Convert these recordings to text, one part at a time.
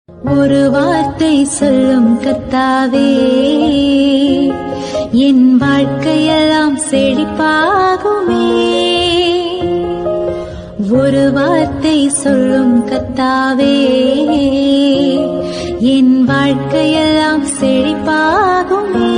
ஒரு வார்த்தை சொல்லும் கத்தாவே என் வாழ்க்கையெல்லாம் செழிப்பாகுமே ஒரு வார்த்தை சொல்லும் கத்தாவே என் வாழ்க்கையெல்லாம் செழிப்பாகுமே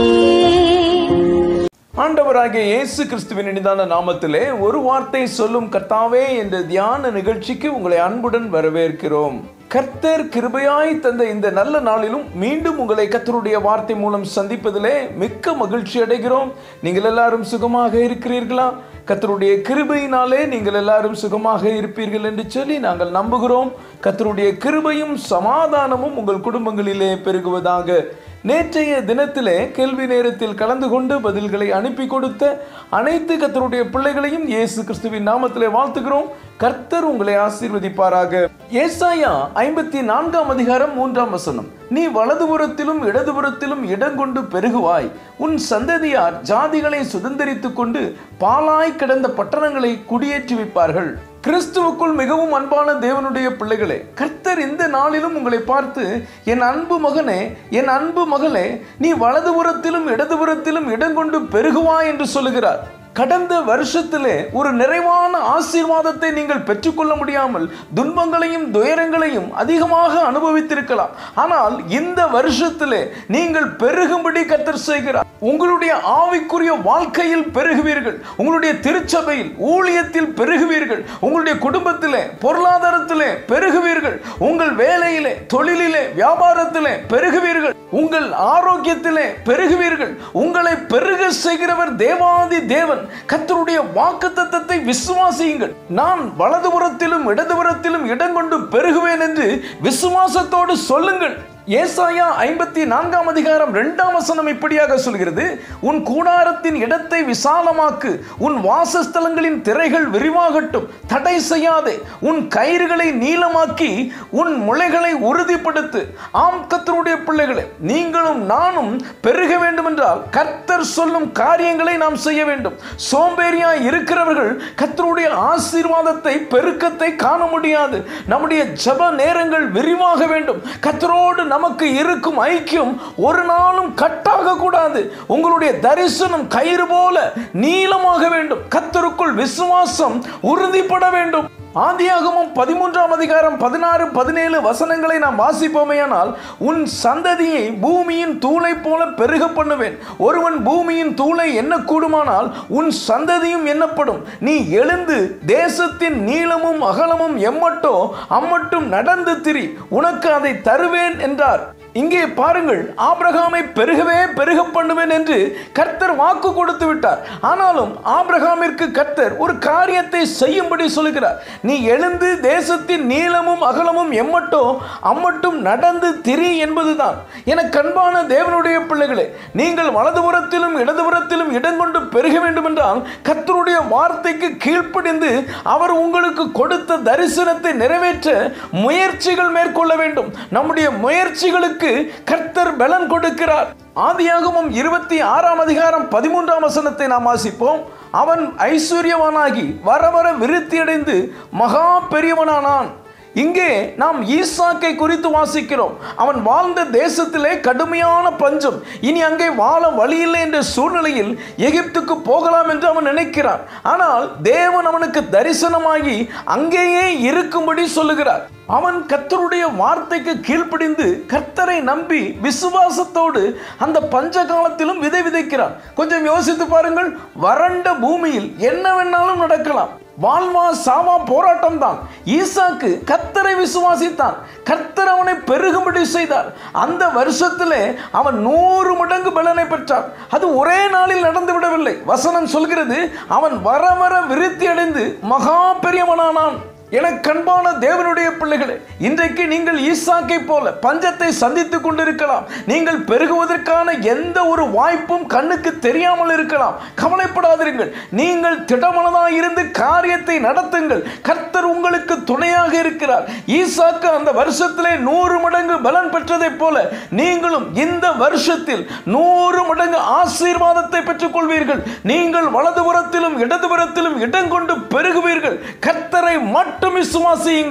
ஆண்டவராகிய இயேசு கிறிஸ்துவின் இனிதான நாமத்திலே ஒரு வார்த்தை சொல்லும் கர்த்தாவே என்ற தியான நிகழ்ச்சிக்கு உங்களை அன்புடன் வரவேற்கிறோம் கர்த்தர் கிருபையாய் தந்த இந்த நல்ல நாளிலும் மீண்டும் உங்களை கர்த்தருடைய வார்த்தை மூலம் சந்திப்பதிலே மிக்க மகிழ்ச்சி அடைகிறோம் நீங்கள் எல்லாரும் சுகமாக இருக்கிறீர்களா கர்த்தருடைய கிருபையினாலே நீங்கள் எல்லாரும் சுகமாக இருப்பீர்கள் என்று சொல்லி நாங்கள் நம்புகிறோம் கர்த்தருடைய கிருபையும் சமாதானமும் உங்கள் குடும்பங்களிலே பெருகுவதாக நேற்றைய தினத்திலே கேள்வி நேரத்தில் கலந்து கொண்டு பதில்களை அனுப்பி கொடுத்த அனைத்து கர்த்தருடைய பிள்ளைகளையும் இயேசு கிறிஸ்துவின் நாமத்திலே வாழ்த்துகிறோம் கர்த்தர் உங்களை ஆசீர்வதிப்பாராக ஏசாயா ஐம்பத்தி நான்காம் அதிகாரம் மூன்றாம் வசனம் நீ வலதுபுறத்திலும் இடதுபுறத்திலும் இடங்கொண்டு பெருகுவாய் உன் சந்ததியார் ஜாதிகளை சுதந்திரித்துக் கொண்டு பாலாய் கிடந்த பட்டணங்களை குடியேற்றி வைப்பார்கள் கிறிஸ்துவுக்குள் மிகவும் அன்பான தேவனுடைய பிள்ளைகளே கர்த்தர் இந்த நாளிலும் உங்களை பார்த்து என் அன்பு மகனே என் அன்பு மகளே நீ வலதுபுறத்திலும் இடதுபுறத்திலும் இடங்கொண்டு பெருகுவாய் என்று சொல்லுகிறார் கடந்த வருஷத்திலே ஒரு நிறைவான ஆசீர்வாதத்தை நீங்கள் பெற்றுக்கொள்ள முடியாமல் துன்பங்களையும் துயரங்களையும் அதிகமாக அனுபவித்திருக்கலாம் ஆனால் இந்த வருஷத்திலே நீங்கள் பெருகும்படி கத்தர் செய்கிறார் உங்களுடைய ஆவிக்குரிய வாழ்க்கையில் பெருகுவீர்கள் உங்களுடைய திருச்சபையில் ஊழியத்தில் பெருகுவீர்கள் உங்களுடைய குடும்பத்திலே பொருளாதாரத்திலே பெருகுவீர்கள் உங்கள் வேலையிலே தொழிலிலே வியாபாரத்திலே பெருகுவீர்கள் உங்கள் ஆரோக்கியத்திலே பெருகுவீர்கள் உங்களை பெருக செய்கிறவர் தேவாதி தேவன் கத்தருடைய வாக்கு தத்தத்தை விசுவாசியுங்கள் நான் வலதுபுறத்திலும் இடதுபுறத்திலும் இடம் கொண்டு பெருகுவேன் என்று விசுவாசத்தோடு சொல்லுங்கள் ஏசாயா ஐம்பத்தி நான்காம் அதிகாரம் இரண்டாம் வசனம் இப்படியாக சொல்கிறது உன் கூடாரத்தின் இடத்தை விசாலமாக்கு உன் வாசஸ்தலங்களின் திரைகள் விரிவாகட்டும் தடை செய்யாதே உன் கயிறுகளை நீளமாக்கி உன் முளைகளை உறுதிப்படுத்து ஆம் கத்தருடைய பிள்ளைகளே நீங்களும் நானும் பெருக வேண்டும் என்றால் கர்த்தர் சொல்லும் காரியங்களை நாம் செய்ய வேண்டும் சோம்பேறியா இருக்கிறவர்கள் கர்த்தருடைய ஆசீர்வாதத்தை பெருக்கத்தை காண முடியாது நம்முடைய ஜப நேரங்கள் விரிவாக வேண்டும் கர்த்தரோடு நமக்கு இருக்கும் ஐக்கியம் ஒரு நாளும் கட்டாக கூடாது உங்களுடைய தரிசனம் கயிறு போல நீளமாக வேண்டும் கத்தருக்குள் விசுவாசம் உறுதிப்பட வேண்டும் ஆதியாகமும் பதிமூன்றாம் அதிகாரம் பதினாறு பதினேழு வசனங்களை நாம் வாசிப்போமேயானால் உன் சந்ததியை பூமியின் தூளை போல பெருக பண்ணுவேன் ஒருவன் பூமியின் தூளை என்ன கூடுமானால் உன் சந்ததியும் எண்ணப்படும் நீ எழுந்து தேசத்தின் நீளமும் அகலமும் எம்மட்டோ அம்மட்டும் நடந்து திரி உனக்கு அதை தருவேன் என்றார் இங்கே பாருங்கள் ஆபிரகாமை பெருகவே பெருக பண்ணுவேன் என்று கர்த்தர் வாக்கு கொடுத்து விட்டார் ஆனாலும் ஆபிரகாமிற்கு கர்த்தர் ஒரு காரியத்தை செய்யும்படி சொல்கிறார் நீ எழுந்து தேசத்தின் நீளமும் அகலமும் எம்மட்டோ அம்மட்டும் நடந்து திரி என்பதுதான் என கண்பான தேவனுடைய பிள்ளைகளே நீங்கள் வலதுபுறத்திலும் இடதுபுறத்திலும் இடங்கொண்டு பெருக வேண்டும் என்றால் கர்த்தருடைய வார்த்தைக்கு கீழ்ப்படிந்து அவர் உங்களுக்கு கொடுத்த தரிசனத்தை நிறைவேற்ற முயற்சிகள் மேற்கொள்ள வேண்டும் நம்முடைய முயற்சிகளுக்கு கர்த்தர் பலன் கொடுக்கிறார் ஆதியாகமும் இருபத்தி ஆறாம் அதிகாரம் பதிமூன்றாம் வசனத்தை நாம் வாசிப்போம் அவன் ஐஸ்வர்யவானாகி வர வர விருத்தியடைந்து மகா பெரியவனானான் இங்கே நாம் ஈசாக்கை குறித்து வாசிக்கிறோம் அவன் வாழ்ந்த தேசத்திலே கடுமையான பஞ்சம் இனி அங்கே வாழ வழியில்லை என்ற சூழ்நிலையில் எகிப்துக்கு போகலாம் என்று அவன் நினைக்கிறான் ஆனால் தேவன் அவனுக்கு தரிசனமாகி அங்கேயே இருக்கும்படி சொல்லுகிறார் அவன் கர்த்தருடைய வார்த்தைக்கு கீழ்ப்படிந்து கர்த்தரை நம்பி விசுவாசத்தோடு அந்த பஞ்ச காலத்திலும் விதை விதைக்கிறான் கொஞ்சம் யோசித்து பாருங்கள் வறண்ட பூமியில் என்ன வேணாலும் நடக்கலாம் வாழ்வா சாவா போராட்டம் தான் ஈசாக்கு கர்த்தரை விசுவாசித்தான் கர்த்தர் அவனை பெருகும்படி செய்தார் அந்த வருஷத்திலே அவன் நூறு மடங்கு பலனை பெற்றான் அது ஒரே நாளில் நடந்து விடவில்லை வசனம் சொல்கிறது அவன் வர வர விருத்தி அடைந்து மகா பெரியவனானான் என கண்பான தேவனுடைய பிள்ளைகளே இன்றைக்கு நீங்கள் ஈசாக்கை போல பஞ்சத்தை சந்தித்துக் கொண்டிருக்கலாம் நீங்கள் பெருகுவதற்கான எந்த ஒரு வாய்ப்பும் கண்ணுக்கு தெரியாமல் இருக்கலாம் கவலைப்படாதீர்கள் நீங்கள் திடமனதாக இருந்து காரியத்தை நடத்துங்கள் கர்த்தர் உங்களுக்கு துணையாக இருக்கிறார் ஈசாக்கு அந்த வருஷத்திலே நூறு மடங்கு பலன் பெற்றதைப் போல நீங்களும் இந்த வருஷத்தில் நூறு மடங்கு ஆசீர்வாதத்தை பெற்றுக்கொள்வீர்கள் நீங்கள் வலதுபுறத்திலும் இடதுபுறத்திலும் இடம் கொண்டு பெருகுவீர்கள் கர்த்தரை மட்டும் விசுவாசியுங்கள்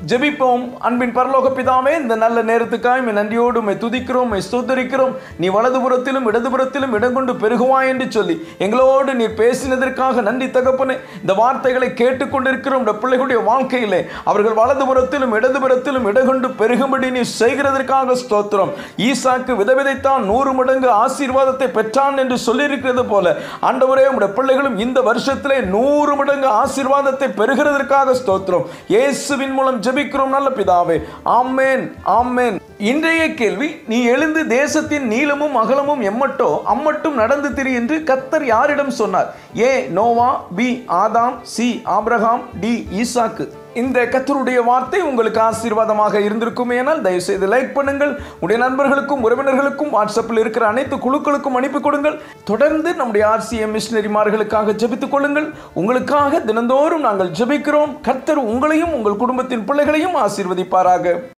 ஜெபிப்போம் அன்பின் பரலோக பிதாவே இந்த நல்ல நேரத்துக்காய் உம்மை நன்றியோடு உம்மை துதிக்கிறோம் உம்மை ஸ்தோத்தரிக்கிறோம் நீ வலதுபுறத்திலும் இடதுபுறத்திலும் இடம் கொண்டு பெருகுவாய் என்று சொல்லி எங்களோடு நீர் பேசினதற்காக நன்றி தகப்பனே இந்த வார்த்தைகளை கேட்டுக்கொண்டிருக்கிறோம் இந்த பிள்ளைகளுடைய வாழ்க்கையிலே அவர்கள் வலதுபுறத்திலும் இடதுபுறத்திலும் இடம் கொண்டு பெருகும்படி நீ செய்கிறதற்காக ஸ்தோத்திரம் ஈசாக்கு விதவிதைத்தான் நூறு மடங்கு ஆசீர்வாதத்தை பெற்றான் என்று சொல்லியிருக்கிறது போல ஆண்டவரே உம்முடைய பிள்ளைகளும் இந்த வருஷத்திலே நூறு மடங்கு ஆசீர்வாதத்தை பெறுகிறதற்காக ஸ்தோத்திரம் இயேசுவின் மூலம் ஜெபிக்கிறோம் நல்ல பிதாவே ஆமென் ஆமென் இன்றைய கேள்வி நீ எழுந்து தேசத்தின் நீளமும் அகலமும் எம்மட்டோ அம்மட்டும் நடந்து திரி என்று கத்தர் யாரிடம் சொன்னார் A Noah B Adam C Abraham D Isaac இந்த கத்தருடைய வார்த்தை உங்களுக்கு ஆசீர்வாதமாக இருந்திருக்குமேனால் தயவு செய்து லைக் பண்ணுங்கள் உடைய நண்பர்களுக்கும் உறவினர்களுக்கும் வாட்ஸ்அப்பில் இருக்கிற அனைத்து குழுக்களுக்கும் அனுப்பி கொடுங்கள் தொடர்ந்து நம்முடைய ஆர்சிஎம் மிஷினரிமார்களுக்காக ஜெபித்துக் கொள்ளுங்கள் உங்களுக்காக தினந்தோறும் நாங்கள் ஜெபிக்கிறோம் கர்த்தர் உங்களையும் உங்கள் குடும்பத்தின் பிள்ளைகளையும் ஆசீர்வதிப்பாராக